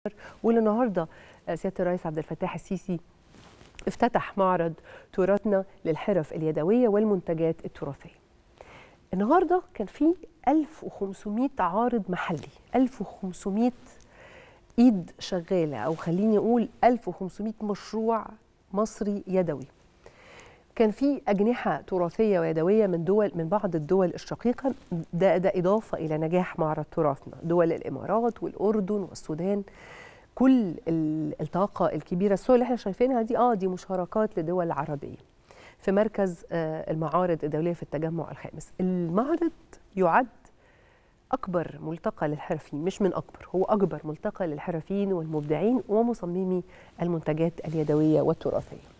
واللي النهارده سياده الرئيس عبد الفتاح السيسي افتتح معرض تراثنا للحرف اليدويه والمنتجات التراثيه. النهارده كان في 1500 عارض محلي 1500 ايد شغاله او خليني اقول 1500 مشروع مصري يدوي كان في اجنحه تراثيه ويدويه من دول من بعض الدول الشقيقه ده ده اضافه الى نجاح معرض تراثنا دول الامارات والاردن والسودان كل الطاقه الكبيره الصور اللي احنا شايفينها دي اه دي مشاركات لدول عربيه في مركز آه المعارض الدوليه في التجمع الخامس المعرض يعد اكبر ملتقى للحرفيين مش من اكبر هو اكبر ملتقى للحرفيين والمبدعين ومصممي المنتجات اليدويه والتراثيه